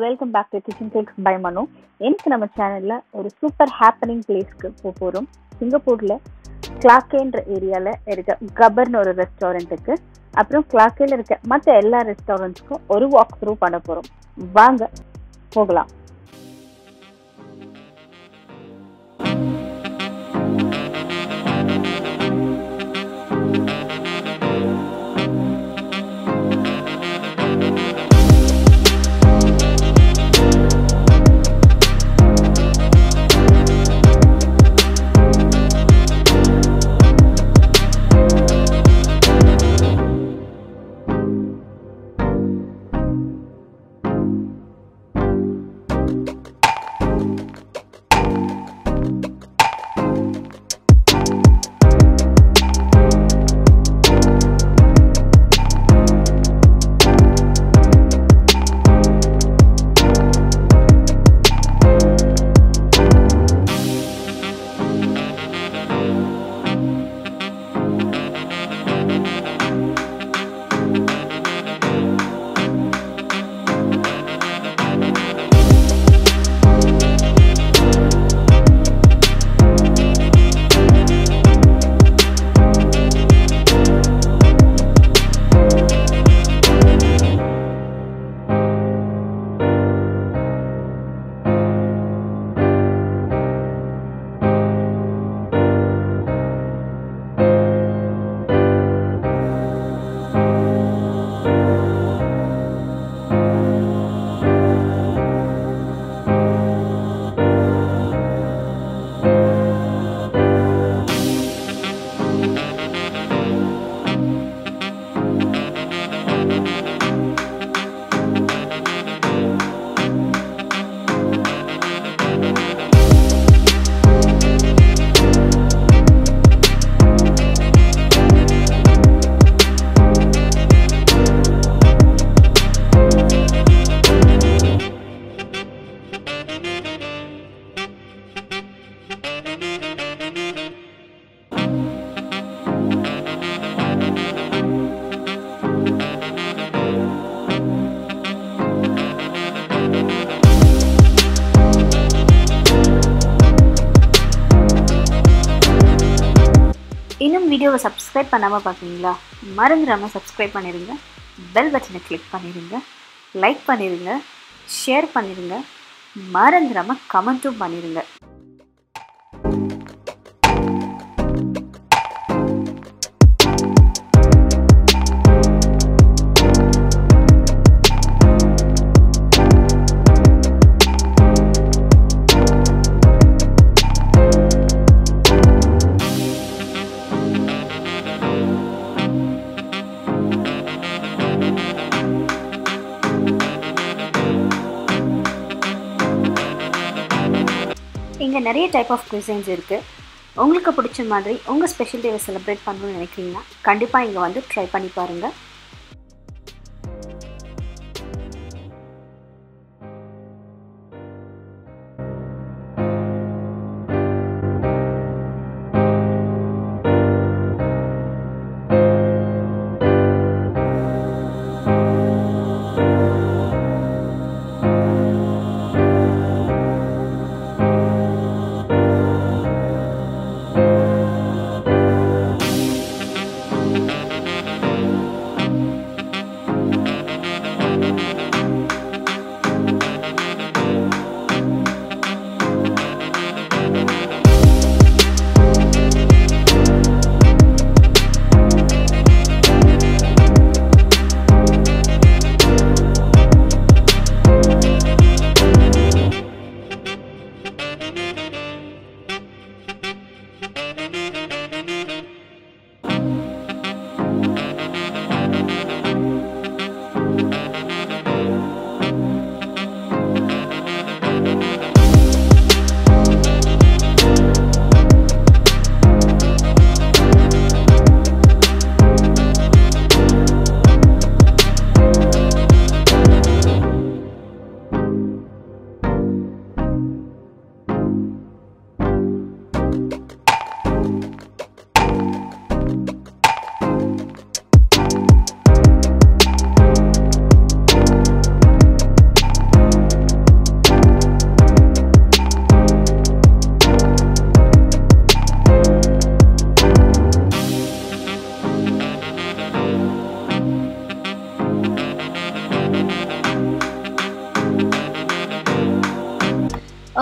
welcome back to kitchen tags by Mano எனக்கு நம்ம சேனலில் ஒரு சூப்பர் ஹாப்பனிங் பிளேஸ்க்கு போக போகிறோம் சிங்கப்பூரில் கிளாக்கேன்ற ஏரியாவில் இருக்க கபர்னு ஒரு ரெஸ்டாரண்ட்டுக்கு அப்புறம் கிளாக்கேல இருக்க மற்ற எல்லா ரெஸ்டாரண்ட்ஸ்க்கும் ஒரு வாக் த்ரூ பண்ண போகிறோம் வாங்க போகலாம் இன்னும் வீடியோவை சப்ஸ்கிரைப் பண்ணாமல் பார்க்குறீங்களா மறந்துடாமல் சப்ஸ்கிரைப் பண்ணிடுங்க பெல் பட்டனை கிளிக் பண்ணிடுங்க லைக் பண்ணிடுங்க ஷேர் பண்ணிடுங்க மறந்துடாமல் கமெண்ட்டும் பண்ணிடுங்க இங்கே நிறைய டைப் ஆஃப் குசின்ஸ் இருக்குது உங்களுக்கு பிடிச்ச மாதிரி உங்கள் ஸ்பெஷல் டேவை செலிப்ரேட் பண்ணணும்னு நினைக்கிறீங்கன்னா கண்டிப்பாக இங்கே வந்து ட்ரை பண்ணி பாருங்கள்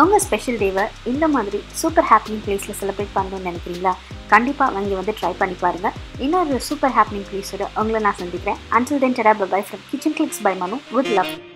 உங்கள் ஸ்பெஷல் டேவை இந்த மாதிரி சூப்பர் ஹாப்பினிங் பிளேஸில் செலிப்ரேட் பண்ணணும்னு நினைக்கிறீங்களா கண்டிப்பாக அங்கே வந்து ட்ரை பண்ணி பாருங்கள் இன்னொரு சூப்பர் ஹாப்பினிங் பிளேஸோட உங்களை நான் சந்திக்கிறேன் அன்டில் தென் டெரா bye from kitchen clicks by Manu with love